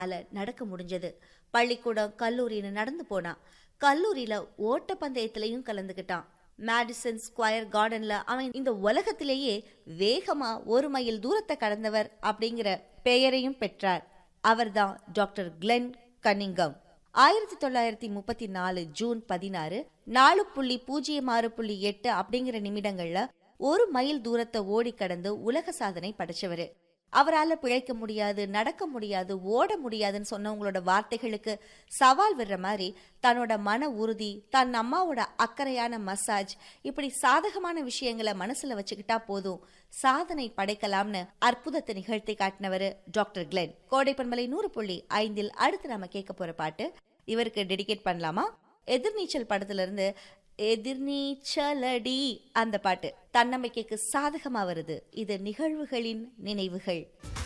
அல நடக்க முடிஞ்சது பள்ளிக்கூடம் கல்லூரின்னு நடந்து போனான் கல்லூரியில ஓட்டப்பந்தயத்திலையும் கலந்துக்கிட்டான் மேடிசன் ஸ்கொயர் கார்டன்ல அவன் இந்த உலகத்திலேயே வேகமா ஒரு மைல் தூரத்தை கடந்தவர் அப்படிங்கிற பெயரையும் பெற்றார் அவர்தான் டாக்டர் கிளென் கன்னிங்கம் ஆயிரத்தி தொள்ளாயிரத்தி முப்பத்தி நாலு ஜூன் பதினாறு நாலு புள்ளி பூஜ்ஜியம் ஆறு புள்ளி எட்டு அப்படிங்கிற நிமிடங்கள்ல ஒரு மைல் தூரத்தை ஓடி கடந்து உலக சாதனை படைச்சவரு அவரால பிழைக்க முடியாது நடக்க முடியாது ஓட முடியாதுன்னு சொன்னவங்களோட வார்த்தைகளுக்கு சவால் விடுற மாதிரி தன்னோட மன உறுதி தன் அம்மாவோட அக்கறையான மசாஜ் இப்படி சாதகமான விஷயங்களை மனசுல வச்சுக்கிட்டா போதும் சாதனை படைக்கலாம்னு அற்புதத்தை நிகழ்த்தி காட்டினவர் டாக்டர் கிளென் கோடைப்பன்மலை நூறு புள்ளி ஐந்தில் அடுத்து நாம கேட்க போற பாட்டு இவருக்கு டெடிகேட் பண்ணலாமா எதிர்நீச்சல் படத்துல இருந்து எதிர்நீச்சலடி அந்த பாட்டு தன்னம்பிக்கைக்கு சாதகமா வருது இது நிகழ்வுகளின் நினைவுகள்